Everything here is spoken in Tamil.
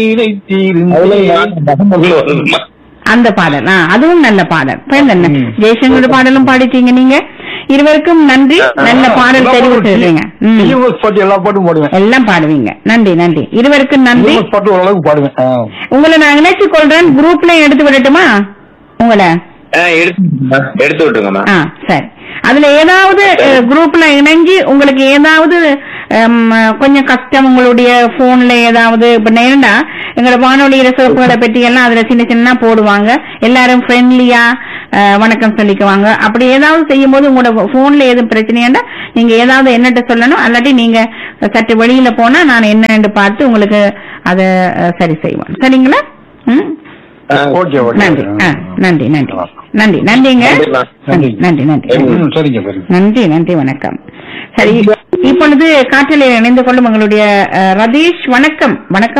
நினைத்தீர்ந்தேன் அந்த பாடல் ஆ அதுவும் நல்ல பாடல் இப்ப என்ன ம். ஜெய்சங்கரோட பாடலும் பாடிட்டீங்க நீங்க இருவருக்கும் நன்றி நல்ல பாடல் தெரிவு செய்றீங்க ம். டிஎம்எஸ் பாட்டு எல்லா பாட்டும் பாடுவேன் எல்லாம் பாடுவீங்க நன்றி நன்றி இருவருக்கும் நன்றி டிஎம்எஸ் பாட்டு ஓரளவுக்கு பாடுவேன் ஆ. உங்களை நான் இணைச்சு கொள்றேன் குரூப்ல எடுத்து விடட்டுமா உங்களை எடுத்து எடுத்து விட்டுருங்கம்மா ஆ சரி அதுல ஏதாவது குரூப்ல இணைஞ்சு உங்களுக்கு ஏதாவது ஹம், கொஞ்சம் கஷ்டம் உங்களுடைய போன்ல ஏதாவது இப்ப நேரண்டா எங்களோட வானொலியில சிறப்புகளை பற்றி எல்லாம் அதுல சின்ன சின்ன போடுவாங்க எல்லாரும் ஃப்ரெண்ட்லியா வணக்கம் சொல்லிக்குவாங்க அப்படி ஏதாவது செய்யும் போது உங்களோட போன்ல எதுவும் பிரச்சனையாண்டா நீங்க ஏதாவது என்னட்ட சொல்லணும் அல்லாட்டி நீங்க சற்று வெளியில போனா நான் என்னன்னு பார்த்து உங்களுக்கு அதை அஹ், சரி செய்வோம் சரிங்களா ம் ஓகே ஓகே நன்றி ஆ, நன்றி நன்றி நன்றி நன்றிங்க நன்றிம்மா. நன்றி நன்றி நன்றி ம், சரிங்க சரிங்க நன்றி நன்றி வணக்கம் சரி இப்பொழுது காற்றலையில் இணைந்து கொள்ளும் எங்களுடைய அஹ், ரதீஷ் வணக்கம் வணக்கம்